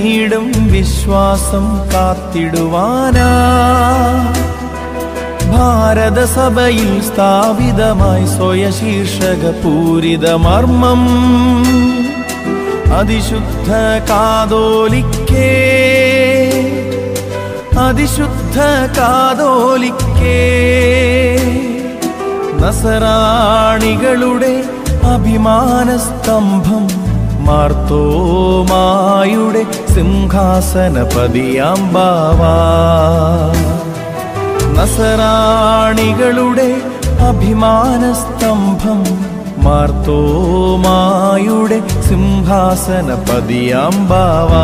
നീടും വിശ്വാസം കാത്തിടുവാനാ ഭാരതസഭയിൽ സ്ഥാപിതമായി സ്വയശീർഷക പൂരിത മർമ്മം അതിശുദ്ധ കാതോലിക്കേ അതിശുദ്ധ കാതോലിക്കേ നസറാണികളുടെ അഭിമാനസ്തംഭം മാർത്തോമായുടെ സിംഹാസനപതിയാമ്പാവാ നസറാണികളുടെ അഭിമാനസ്തംഭം മാർത്തോമായുടെ സിംഹാസനപതിയാമ്പാവാ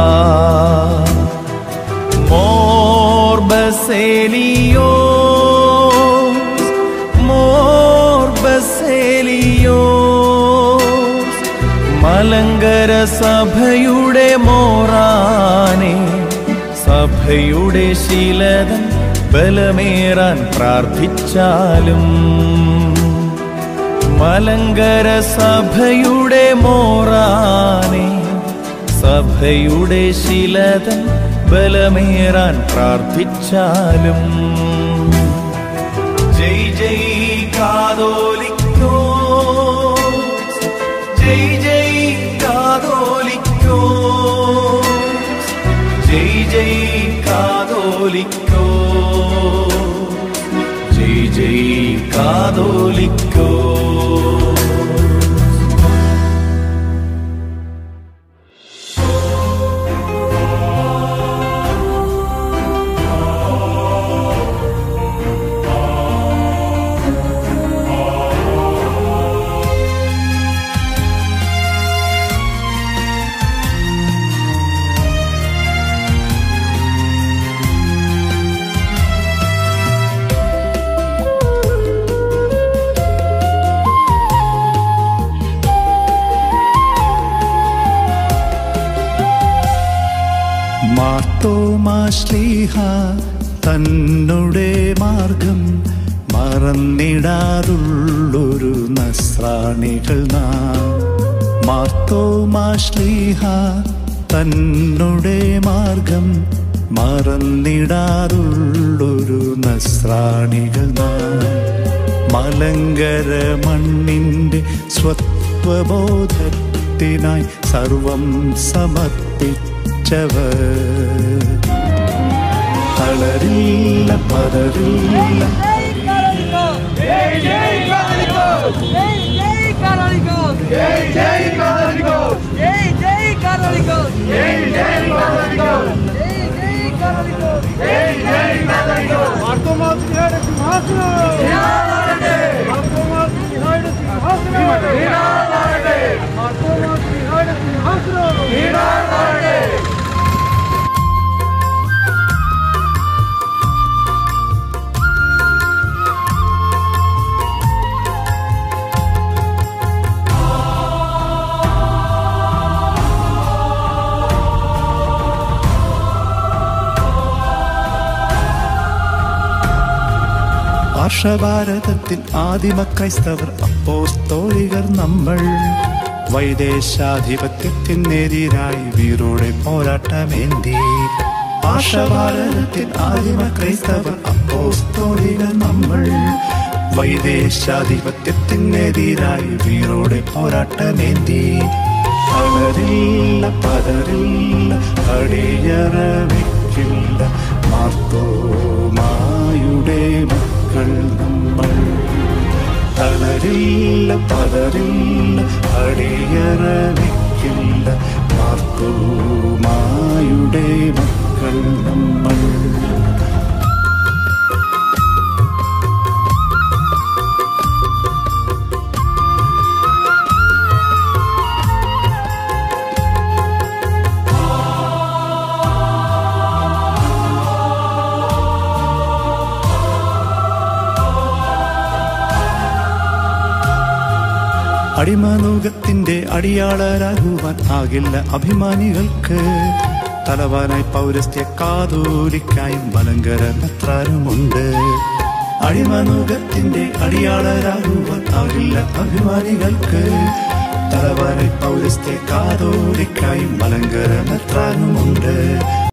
മോർബസേലിയോ മോർബസേലിയോ മലങ്കര സഭയുടെ മോറാനെ സഭയുടെ ശീലതൻ ബലമേറാൻ പ്രാർത്ഥിച്ചാലും മലങ്കര സഭയുടെ മോറാനെ സഭയുടെ ശിലതൻ ബലമേറാൻ പ്രാർത്ഥിച്ചാലും ജയ് ജയ് കാതോലിക്കോ ജയ് ജയ് കാതോലിക്കോ ജയ് ജയ് കാതോലിക്കോ ജയ് ജയ് കാതോലിക്കോ മാർത്തോമാശ്ലീഹ തന്നുടെ മാർഗം മറന്നിടാതുള്ളൊരു നസ്രാണികൾ നാം മാർത്തോമാശ്ലീഹ തന്നുടെ മാർഗം മറന്നിടാതുള്ളൊരു നസ്രാണികൾ നാം മലങ്കര മണ്ണിൻ്റെ സ്വത്വബോധത്തിനായി സർവം സമർപ്പിച്ചവർ തളരില്ല പതറില്ല Jai Jai Católicos! Jai Jai Católicos! Jai Jai Católicos! Jai Jai Católicos! Jai Jai Católicos! Jai Jai Católicos! Jai Jai Católicos! మార్గమాత్రిహాయుడు సింహాసనం మార్గమాత్రిహాయుడు సింహాసనం మార్గమాత్రిహాయుడు సింహాసనం ആർഷഭാരതത്തിൽ ആദിമ ക്രൈസ്തവർ അപ്പോസ്തോളികർ നമ്മൾ വൈദേശാധിപത്യത്തിനെതിരായി വീരോടെ പോരാട്ടമേന്തി ആർഷഭാരതത്തിൽ ആദിമ ക്രൈസ്തവർ അപ്പോസ്തോളികർ നമ്മൾ വൈദേശാധിപത്യത്തിനെതിരായി വീരോടെ പോരാട്ടമേന്തി തളരില്ല പതറില്ല അടിയറ വെക്കില്ല മാർത്തോമായുടെ മക്കൾ നമ്മൾ തളരില്ല പതറില്ല അടിയറ വെക്കില്ല മാർത്തോമായുടെ മക്കൾ നമ്മൾ അടിമനൂകത്തിന്റെ അടിയാളരാകുവാൻ ആകില്ല അഭിമാനികൾക്ക് തലവാനായി പൗരസ്ത്യ കാതോലിക്കായും മലങ്കര മെത്രാനുമുണ്ട് അടിമനൂകത്തിന്റെ അടിയാളരാകുവാൻ ആകില്ല അഭിമാനികൾക്ക് തലവരെ പൗരസ്ത്യ കാതോലിക്കായും മലങ്കര മെത്രാനുമുണ്ട്